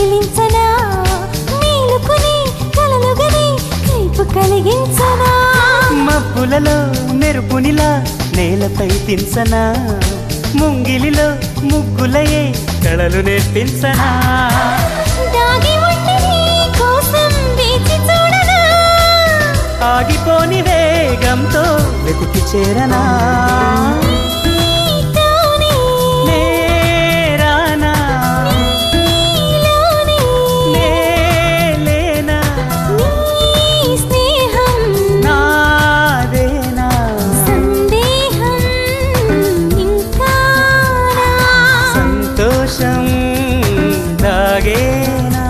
కౌగిలించనా మేలుకుని కలలుగని కైపు కలిగించనా మబ్బులలో మెరుపునిలా నేలపై తింసనా ముంగిలిలో ముగ్గులయే కళలు నేర్పించనా దాగి ఉండి నీ కోసం వేచి చూడనా ఆగిపోని వేగంతో వెతికి చేరనా నీతోనే నేరానా నీలోనే నేలేనా నీ స్నేహం నాదేనా సందేహం ఇంకా నా సంతోషం దాగేనా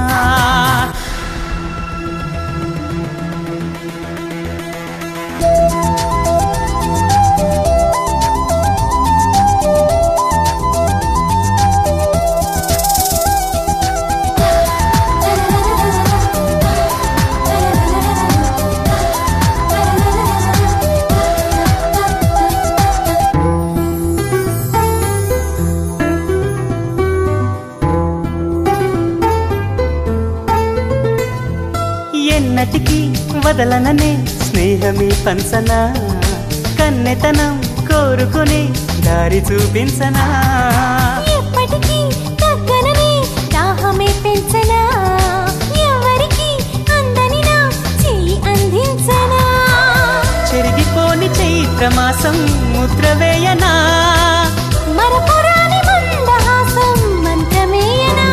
ఎన్నటికి వదలననే స్నేహమే పంచనా కన్నెతనం కోరుకుని దారి చూపించనా ఎప్పటికీ తగ్గనని దాహమే పెంచనా ఎవరికి అందని నా చెయ్యి అందించనా చెరిగిపోని చైత్రమాసం ముద్ర వేయనా మరపురాని మందహాసం మంత్రమేయనా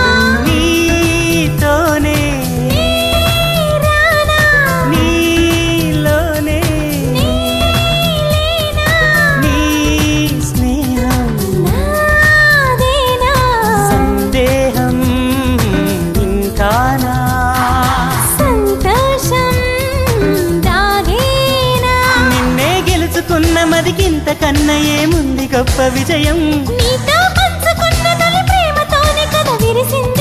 నీతోనే రానా నీలోనే నీలేనా నీ స్నేహం నాదేనా సందేహం ఇంకానా సంతోషం దాగేనా నిన్నే గెలుచుకున్న మదికింత కన్నా ఏముంది గొప్ప విజయం నీతో పంచుకున్న తొలి ప్రేమతోనే కథ విరిసింది